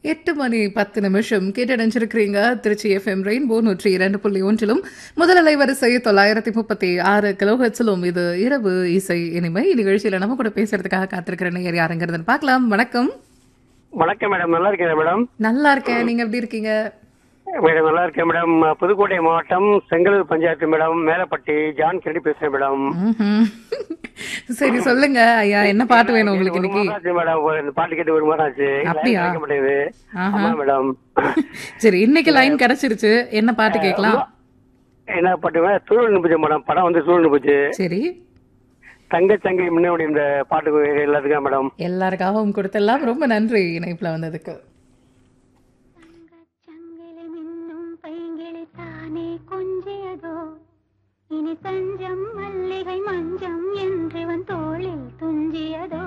எட்டு மணி பத்து நிமிஷம் கேட்டடைஞ்சிருக்கிறீங்க திருச்சி எஃப்எம் ரெயின்போ நூற்றி இரண்டு புள்ளி ஒன்றிலும் முதல் அலைவரிசை தொள்ளாயிரத்தி முப்பத்தி ஆறு கிலோஹெட்ஸிலும் இது இரவு இசை இனிமை நிகழ்ச்சியில நம்ம கூட பேசுறதுக்காக காத்திருக்கிற நேர் யாருங்கிறதுன்னு பார்க்கலாம் வணக்கம் வணக்கம் மேடம் நல்லா இருக்கேன் மேடம் நல்லா இருக்கேன் நீங்க எப்படி இருக்கீங்க மேடம் நல்லா இருக்கேன் மேடம் புதுக்கோட்டை மாவட்டம் செங்கலூர் பஞ்சாயத்து மேடம் மேலப்பட்டி ஜான் கெரடி பேசுறேன் மேடம் ம்ஹும். சரி சொல்லுங்க ஐயா என்ன பாட்டு வேணும் உங்களுக்கு ஒரு இன்னைக்கு மாசம் ஆச்சு மேடம் ஒரு இந்த பாட்டு கேட்டு ஒரு மாதம் ஆச்சு அப்படியா? line கிடைக்க மாட்டேங்குது ஆஹா. ஆமா மேடம் சரி இன்னைக்கு லைன் கிடைச்சிருச்சு என்ன பாட்டு கேட்கலாம் என்ன பாட்டு மேடம் சூழல் நிபுச்சு மேடம் படம் வந்து சூழல் நிபுச்சு சரி தங்க தங்கை முன்னாடி இந்த பாட்டு எல்லாத்துக்கும் மேடம் எல்லாருக்காகவும் கொடுத்தெல்லாம் ரொம்ப நன்றி இணைப்புல வந்ததுக்கு சங்கிலி மின்னும் பைங்கிளி தானே கொஞ்சியதோ இனி தஞ்சம் மல்லிகை மஞ்சம் என்றிவன் தோளில் துஞ்சியதோ